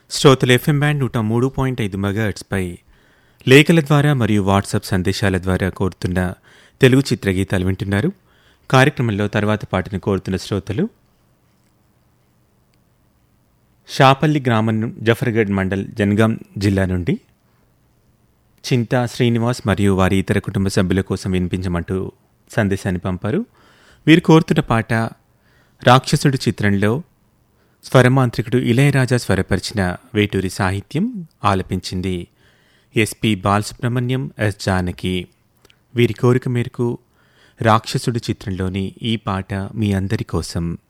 శ్రోతలు FM band నూట మూడు పాయింట్ ఐదు మెగాహెట్స్పై లేఖల ద్వారా మరియు వాట్సాప్ సందేశాల ద్వారా కోరుతున్న తెలుగు చిత్రగీతాలు వింటున్నారు కార్యక్రమంలో తర్వాత పాటను కోరుతున్న శ్రోతలు షాపల్లి గ్రామం జఫర్గఢ్ మండల్ జనగాం జిల్లా నుండి చింతా శ్రీనివాస్ మరియు వారి ఇతర కుటుంబ సభ్యుల కోసం వినిపించమంటూ సందేశాన్ని పంపారు వీరు కోరుతున్న పాట రాక్షసుడి చిత్రంలో స్వరమాంత్రికుడు ఇళయరాజా స్వరపరిచిన వేటూరి సాహిత్యం ఆలపించింది ఎస్పి బాలసుబ్రహ్మణ్యం ఎస్ జానకి వీరి కోరిక మేరకు రాక్షసుడి చిత్రంలోని ఈ పాట మీ అందరి కోసం